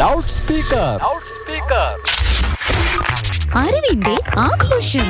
loud loudspeaker അറിവിന്റെ ആഘോഷം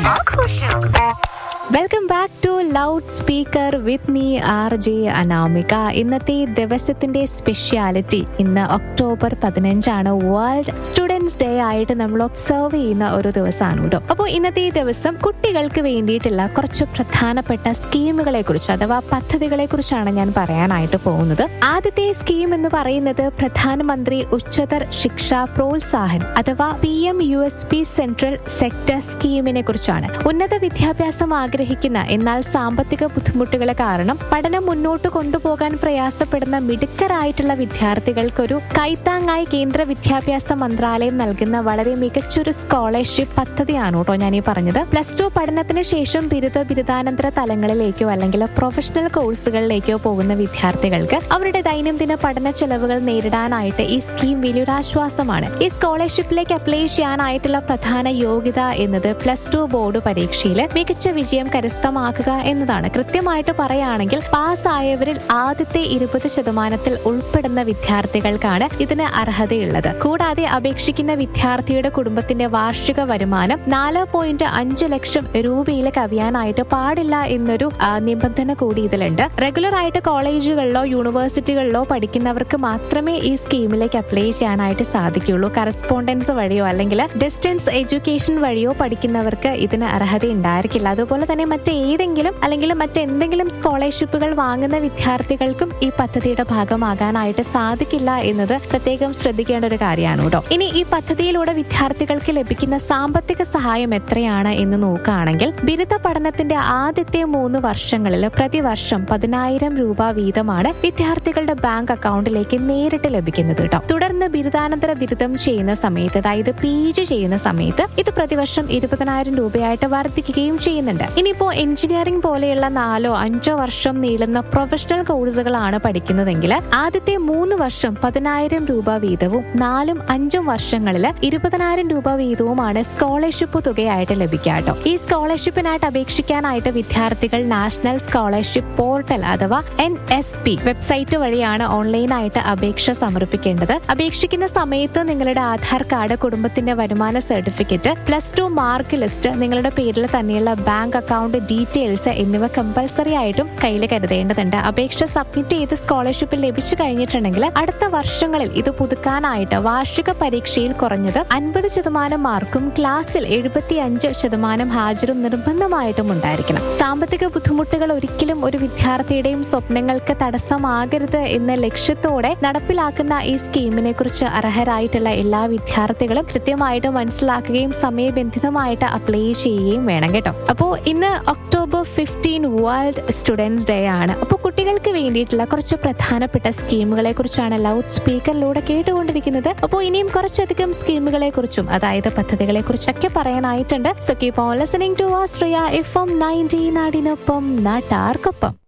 welcome back to loudspeaker with me R J Anamika ഇന്നത്തെ ദിവസത്തിന്റെ സ്പെഷ്യാലിറ്റി ഇന്ന് ഒക്ടോബർ പതിനഞ്ചാണ് വേൾഡ് സ്റ്റുഡൻസ് ഡേ ആയിട്ട് നമ്മൾ ഒബ്സർവ് ചെയ്യുന്ന ഒരു ദിവസമാണ് കേട്ടോ അപ്പോൾ ഇന്നത്തെ ഈ ദിവസം കുട്ടികൾക്ക് വേണ്ടിയിട്ടുള്ള കുറച്ച് പ്രധാനപ്പെട്ട സ്കീമുകളെ കുറിച്ച് അഥവാ പദ്ധതികളെ കുറിച്ചാണ് ഞാൻ പറയാനായിട്ട് പോകുന്നത് ആദ്യത്തെ സ്കീം എന്ന് പറയുന്നത് പ്രധാനമന്ത്രി ഉച്ചതർ ശിക്ഷ പ്രോത്സാഹൻ അഥവാ P M U S P central sector സ്കീമിനെ കുറിച്ചാണ് ഉന്നത വിദ്യാഭ്യാസം ആഗ്രഹിക്കുന്ന എന്നാൽ സാമ്പത്തിക ബുദ്ധിമുട്ടുകൾ കാരണം പഠനം മുന്നോട്ട് കൊണ്ടുപോകാൻ പ്രയാസപ്പെടുന്ന മിടുക്കരായിട്ടുള്ള വിദ്യാർത്ഥികൾക്കൊരു കൈത്താങ്ങായി കേന്ദ്ര വിദ്യാഭ്യാസ മന്ത്രാലയം നൽകുന്ന വളരെ മികച്ചൊരു സ്കോളർഷിപ്പ് പദ്ധതിയാണ് കേട്ടോ ഞാൻ ഈ പറഞ്ഞത് പ്ലസ് ടു പഠനത്തിന് ശേഷം ബിരുദ ബിരുദാനന്തര തലങ്ങളിലേക്കോ അല്ലെങ്കിൽ പ്രൊഫഷണൽ കോഴ്സുകളിലേക്കോ പോകുന്ന വിദ്യാർത്ഥികൾക്ക് അവരുടെ ദൈനംദിന പഠന ചെലവുകൾ നേരിടാനായിട്ട് ഈ സ്കീം വലിയൊരു ആശ്വാസമാണ് ഈ സ്കോളർഷിപ്പിലേക്ക് അപ്ലൈ ചെയ്യാനായിട്ടുള്ള പ്രധാന യോഗ്യത എന്നത് പ്ലസ് ടു ബോർഡ് പരീക്ഷയിൽ മികച്ച വിജയം കരസ്ഥമാക്കുക എന്നതാണ് കൃത്യമായിട്ട് പറയുകയാണെങ്കിൽ പാസ്സായവരിൽ ആദ്യത്തെ ഇരുപത് ശതമാനത്തിൽ ഉൾപ്പെടുന്ന വിദ്യാർത്ഥികൾക്കാണ് ഇതിന് അർഹതയുള്ളത് കൂടാതെ അപേക്ഷിക്കുന്ന വിദ്യാർത്ഥിയുടെ കുടുംബത്തിന്റെ വാർഷിക വരുമാനം നാല് പോയിന്റ് അഞ്ച് ലക്ഷം രൂപയിൽ കവിയാനായിട്ട് പാടില്ല എന്നൊരു ആ, നിബന്ധന കൂടി ഇതിലുണ്ട് റെഗുലർ ആയിട്ട് കോളേജുകളിലോ യൂണിവേഴ്സിറ്റികളിലോ പഠിക്കുന്നവർക്ക് മാത്രമേ ഈ സ്കീമിലേക്ക് അപ്ലൈ ചെയ്യാനായിട്ട് സാധിക്കുള്ളൂ കറസ്പോണ്ടൻസ് വഴിയോ അല്ലെങ്കിൽ ഡിസ്റ്റൻസ് എഡ്യൂക്കേഷൻ വഴിയോ പഠിക്കുന്നവർക്ക് ഇതിന് അർഹത ഉണ്ടായിരിക്കില്ല അതുപോലെ തന്നെ മറ്റേതെങ്കിലും അല്ലെങ്കിൽ മറ്റെന്തെങ്കിലും സ്കോളർഷിപ്പുകൾ വാങ്ങുന്ന വിദ്യാർത്ഥികൾക്കും ഈ പദ്ധതിയുടെ ഭാഗമാകാനായിട്ട് സാധിക്കില്ല എന്നത് പ്രത്യേകം ശ്രദ്ധിക്കേണ്ട ഒരു കാര്യമാണ് കേട്ടോ ഇനി ഈ പദ്ധതിയിലൂടെ വിദ്യാർത്ഥികൾക്ക് ലഭിക്കുന്ന സാമ്പത്തിക സഹായം എത്രയാണ് എന്ന് നോക്കുകയാണെങ്കിൽ ബിരുദ പഠനത്തിന്റെ ആദ്യത്തെ മൂന്ന് വർഷങ്ങളിൽ പ്രതിവർഷം പതിനായിരം രൂപ വീതമാണ് വിദ്യാർത്ഥികളുടെ ബാങ്ക് അക്കൗണ്ടിലേക്ക് നേരിട്ട് ലഭിക്കുന്നത് കേട്ടോ തുടർന്ന് ബിരുദാനന്തര ബിരുദം ചെയ്യുന്ന സമയത്ത് അതായത് പി ജി ചെയ്യുന്ന സമയത്ത് ഇത് പ്രതിവർഷം ഇരുപതിനായിരം രൂപയായിട്ട് വർദ്ധിക്കുകയും ചെയ്യുന്നുണ്ട് ഇനിയിപ്പോ എഞ്ചിനീയറിംഗ് പോലെയുള്ള നാലോ അഞ്ചോ വർഷം നീളുന്ന പ്രൊഫഷണൽ കോഴ്സുകളാണ് പഠിക്കുന്നതെങ്കിൽ ആദ്യത്തെ മൂന്ന് വർഷം പതിനായിരം രൂപ വീതവും നാലും അഞ്ചും വർഷങ്ങളിൽ ഇരുപതിനായിരം രൂപ വീതവുമാണ് സ്കോളർഷിപ്പ് തുകയായിട്ട് ലഭിക്കുക കേട്ടോ ഈ സ്കോളർഷിപ്പിനായിട്ട് അപേക്ഷിക്കാനായിട്ട് വിദ്യാർത്ഥികൾ നാഷണൽ സ്കോളർഷിപ്പ് പോർട്ടൽ അഥവാ എൻ എസ് പി വെബ്സൈറ്റ് വഴിയാണ് ഓൺലൈനായിട്ട് അപേക്ഷ സമർപ്പിക്കേണ്ടത് അപേക്ഷിക്കുന്ന സമയത്ത് നിങ്ങളുടെ ആധാർ കാർഡ് കുടുംബത്തിന്റെ വരുമാന certificate plus two mark list നിങ്ങളുടെ പേരിൽ തന്നെയുള്ള ബാങ്ക് അക്കൗണ്ട് ഡീറ്റെയിൽസ് എന്നിവ കമ്പൽസറി ആയിട്ടും കയ്യിൽ കരുതേണ്ടതുണ്ട് അപേക്ഷ സബ്മിറ്റ് ചെയ്ത് സ്കോളർഷിപ്പ് ലഭിച്ചു കഴിഞ്ഞിട്ടുണ്ടെങ്കിൽ അടുത്ത വർഷങ്ങളിൽ ഇത് പുതുക്കാനായിട്ട് വാർഷിക പരീക്ഷയിൽ കുറഞ്ഞത് അൻപത് ശതമാനം മാർക്കും ക്ലാസ്സിൽ എഴുപത്തി അഞ്ച് ശതമാനം ഹാജരും നിർബന്ധമായിട്ടും ഉണ്ടായിരിക്കണം സാമ്പത്തിക ബുദ്ധിമുട്ടുകൾ ഒരിക്കലും ഒരു വിദ്യാർത്ഥിയുടെയും സ്വപ്നങ്ങൾക്ക് തടസ്സമാകരുത് എന്ന ലക്ഷ്യത്തോടെ നടപ്പിലാക്കുന്ന ഈ സ്കീമിനെ കുറിച്ച് അർഹരായിട്ടുള്ള എല്ലാ വിദ്യാർത്ഥികളും കൃത്യമായിട്ട് മനസ്സിലാക്കുകയും സമയബന്ധിതമായിട്ട് അപ്ലൈ ചെയ്യുകയും വേണം കേട്ടോ അപ്പോൾ ഇന്ന് October fifteen world students day ആണ് അപ്പോൾ കുട്ടികൾക്ക് വേണ്ടിയിട്ടുള്ള കുറച്ച് പ്രധാനപ്പെട്ട സ്കീമുകളെ കുറിച്ചാണ് ലൗഡ് സ്പീക്കറിലൂടെ കേട്ടുകൊണ്ടിരിക്കുന്നത് അപ്പോൾ ഇനിയും കുറച്ചധികം സ്കീമുകളെ കുറിച്ചും അതായത് പദ്ധതികളെ കുറിച്ചൊക്കെ പറയാനായിട്ടുണ്ട് so keep on listening to Ashriya F M ninety നാടിനൊപ്പം നാട്ടാർക്കൊപ്പം